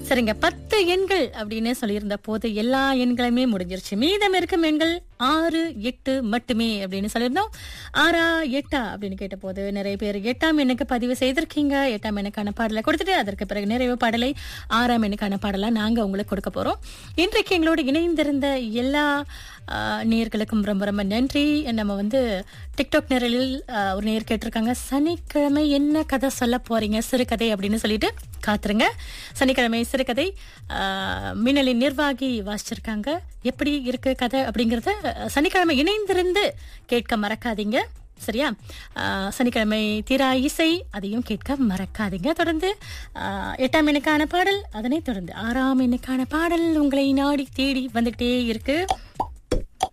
சரிங்க பத்து எண்கள் அப்படின்னு சொல்லியிருந்த போது எல்லா எண்களுமே முடிஞ்சிருச்சு மீதம் இருக்கும் எண்கள் ஆறு எட்டு மட்டுமே அப்படின்னு சொல்லியிருந்தோம் ஆறா எட்டா அப்படின்னு கேட்ட போது நிறைய பேர் எட்டாம் எண்ணுக்கு பதிவு செய்திருக்கீங்க எட்டாம் எண்ணுக்கான பாடலை கொடுத்துட்டு அதற்கு பிறகு நிறைவு பாடலை ஆறாம் எண்ணுக்கான பாடலை நாங்க உங்களுக்கு கொடுக்க போறோம் இன்றைக்கு எங்களோடு இணைந்திருந்த எல்லா ஆஹ், நேயர்களுக்கும் ரொம்ப ரொம்ப நன்றி நம்ம வந்து டிக்டாக் நிரலில் ஆஹ், ஒரு நேர் கேட்டிருக்காங்க சனிக்கிழமை என்ன கதை சொல்ல போறீங்க சிறுகதை அப்படின்னு சொல்லிட்டு காத்துருங்க சனிக்கிழமை சிறுகதை ஆஹ், மின்னலின் நிர்வாகி வாசிச்சிருக்காங்க எப்படி இருக்கு கதை அப்படிங்கறத ஆஹ், சனிக்கிழமை இணைந்திருந்து கேட்க மறக்காதீங்க சரியா ஆஹ், சனிக்கிழமை தீரா இசை அதையும் கேட்க மறக்காதீங்க தொடர்ந்து ஆஹ், எட்டாம் எண்ணுக்கான பாடல் அதனைத் தொடர்ந்து ஆறாம் எண்ணுக்கான பாடல் உங்களை நாடி தேடி வந்துகிட்டே இருக்கு